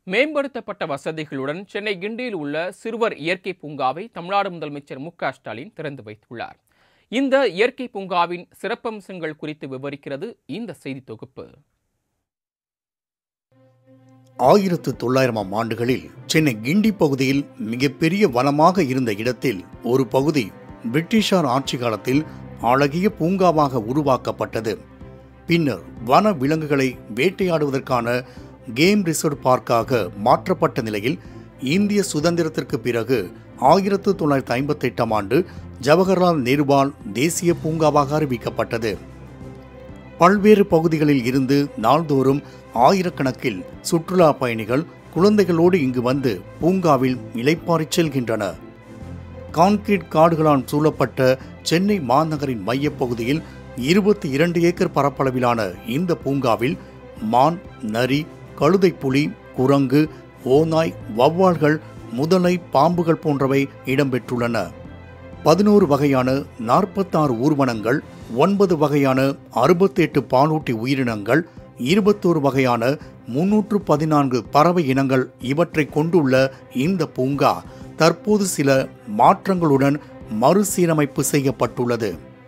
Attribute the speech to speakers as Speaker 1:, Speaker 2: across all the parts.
Speaker 1: மேம்படுத்தப்பட்ட வசதிகளுடன் சென்னை கிண்டியில் உள்ள சிறுவர் இயற்கை பூங்காவை தமிழ்நாடு முதலமைச்சர் மு க ஸ்டாலின் திறந்து வைத்துள்ளார் இந்த இயற்கை பூங்காவின் சிறப்பம்சங்கள் குறித்து விவரிக்கிறது இந்த செய்தி தொகுப்பு
Speaker 2: ஆயிரத்து தொள்ளாயிரமாம் ஆண்டுகளில் சென்னை கிண்டி பகுதியில் மிகப்பெரிய வனமாக இருந்த இடத்தில் ஒரு பகுதி பிரிட்டிஷார் ஆட்சி காலத்தில் அழகிய பூங்காவாக உருவாக்கப்பட்டது பின்னர் வன விலங்குகளை வேட்டையாடுவதற்கான கேம் ரிசர்வ் பார்க்காக மாற்றப்பட்ட நிலையில் இந்திய சுதந்திரத்திற்கு பிறகு ஆயிரத்து தொள்ளாயிரத்து ஐம்பத்தி எட்டாம் ஆண்டு ஜவஹர்லால் நேருவால் தேசிய பூங்காவாக அறிவிக்கப்பட்டது பல்வேறு பகுதிகளில் இருந்து நாள்தோறும் ஆயிரக்கணக்கில் சுற்றுலா பயணிகள் குழந்தைகளோடு இங்கு வந்து பூங்காவில் இளைப்பாறிச் செல்கின்றனர் கான்கிரீட் காடுகளால் சூழப்பட்ட சென்னை மாநகரின் மையப்பகுதியில் இருபத்தி இரண்டு ஏக்கர் பரப்பளவிலான இந்த பூங்காவில் மான் நரி கழுதை புலி குரங்கு ஓநாய் வவ்வால்கள் முதலை பாம்புகள் போன்றவை இடம்பெற்றுள்ளன பதினோரு வகையான நாற்பத்தாறு ஊர்வனங்கள் ஒன்பது வகையான அறுபத்தெட்டு பாலூட்டி உயிரினங்கள் இருபத்தோரு வகையான முன்னூற்று பதினான்கு பறவை இனங்கள் இவற்றை கொண்டுள்ள இந்த பூங்கா தற்போது சில மாற்றங்களுடன் மறுசீரமைப்பு செய்யப்பட்டுள்ளது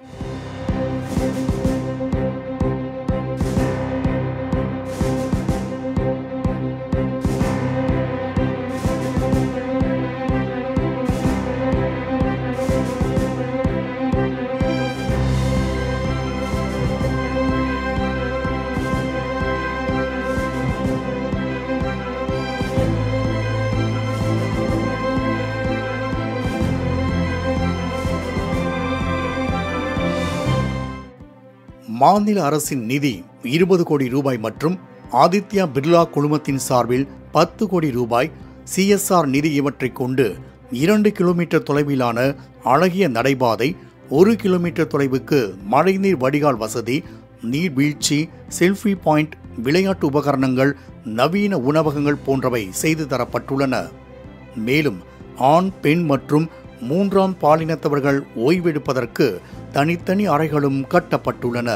Speaker 2: மாநில அரசின் நிதி இருபது கோடி ரூபாய் மற்றும் ஆதித்யா பிர்லா குழுமத்தின் சார்பில் பத்து கோடி ரூபாய் சிஎஸ்ஆர் நிதி இவற்றை கொண்டு இரண்டு கிலோமீட்டர் தொலைவிலான அழகிய நடைபாதை ஒரு கிலோமீட்டர் தொலைவுக்கு மழைநீர் வடிகால் வசதி நீர்வீழ்ச்சி செல்ஃபி பாயிண்ட் விளையாட்டு உபகரணங்கள் நவீன உணவகங்கள் போன்றவை செய்து தரப்பட்டுள்ளன மேலும் ஆண் பெண் மற்றும் மூன்றாம் பாலினத்தவர்கள் ஓய்வெடுப்பதற்கு தனித்தனி அறைகளும் கட்டப்பட்டுள்ளன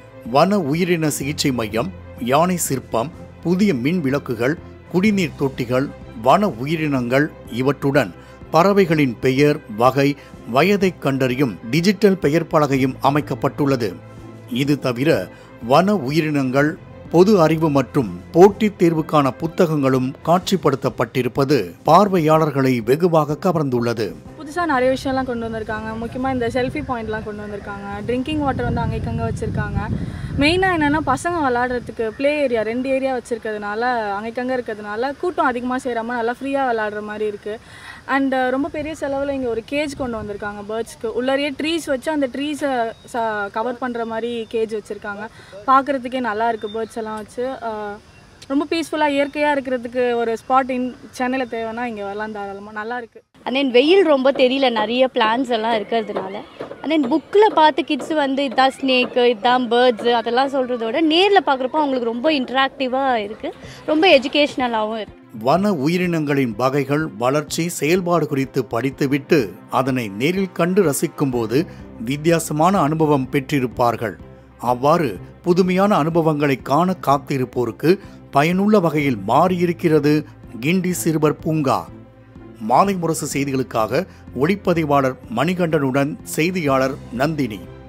Speaker 2: வன உயிரின சிகிச்சை மையம் யானை சிற்பம் புதிய மின் விளக்குகள் குடிநீர் தொட்டிகள் வன உயிரினங்கள் இவற்றுடன் பறவைகளின் பெயர் வகை வயதைக் கண்டறியும் டிஜிட்டல் பெயர் பலகையும் அமைக்கப்பட்டுள்ளது இது தவிர வன உயிரினங்கள் பொது அறிவு மற்றும் போட்டித் தேர்வுக்கான புத்தகங்களும் காட்சிப்படுத்தப்பட்டிருப்பது பார்வையாளர்களை வெகுவாக கவர்ந்துள்ளது
Speaker 3: புதுசாக நிறைய விஷயம்லாம் கொண்டு வந்திருக்காங்க முக்கியமாக இந்த செல்ஃபி பாயிண்ட்லாம் கொண்டு வந்திருக்காங்க ட்ரிங்கிங் வாட்டர் வந்து அங்கேக்கங்கே வச்சுருக்காங்க மெயினாக என்னென்னா பசங்க விளாடுறதுக்கு ப்ளே ஏரியா ரெண்டு ஏரியா வச்சுருக்கிறதுனால அங்கேக்கங்கே இருக்கிறதுனால கூட்டம் அதிகமாக சேராமல் நல்லா ஃப்ரீயாக விளாடுற மாதிரி இருக்குது அண்ட் ரொம்ப பெரிய செலவில் இங்கே ஒரு கேஜ் கொண்டு வந்திருக்காங்க பேர்ட்ஸ்க்கு உள்ளாரியே ட்ரீஸ் வச்சு அந்த ட்ரீஸை ச கவர் பண்ணுற மாதிரி கேஜ் வச்சுருக்காங்க பார்க்குறதுக்கே நல்லா இருக்குது பேர்ட்ஸ் எல்லாம் வச்சு அஹ், ரொம்ப பீஸ்ஃபுல்லாக இயற்கையாக இருக்கிறதுக்கு ஒரு ஸ்பாட் இன் சென்னையில் தேவைன்னா இங்கே வரலாம் தாராளமாக நல்லா இருக்குது
Speaker 4: அண்ட் தென் வெயில் ரொம்ப தெரியல நிறைய பிளான்ஸ் எல்லாம் இருக்கிறதுனால அண்ட் தென் புக்கில் பார்த்து கிட்ஸ் வந்து இதான் ஸ்னேக்கு இதான் பேர்ட்ஸு அதெல்லாம் சொல்கிறத விட நேரில் பார்க்குறப்போ அவங்களுக்கு ரொம்ப இன்ட்ராக்டிவாக இருக்குது ரொம்ப எஜுகேஷ்னலாகவும் இருக்குது
Speaker 2: வன உயிரினங்களின் வகைகள் வளர்ச்சி செயல்பாடு குறித்து படித்துவிட்டு அதனை நேரில் கண்டு ரசிக்கும்போது வித்தியாசமான அனுபவம் பெற்றிருப்பார்கள் அவ்வாறு புதுமையான அனுபவங்களை காண காத்திருப்போருக்கு பயனுள்ள வகையில் மாறியிருக்கிறது கிண்டி சிறுவர் பூங்கா மாலை முரசு செய்திகளுக்காக ஒளிப்பதிவாளர் மணிகண்டனுடன் செய்தியாளர் நந்தினி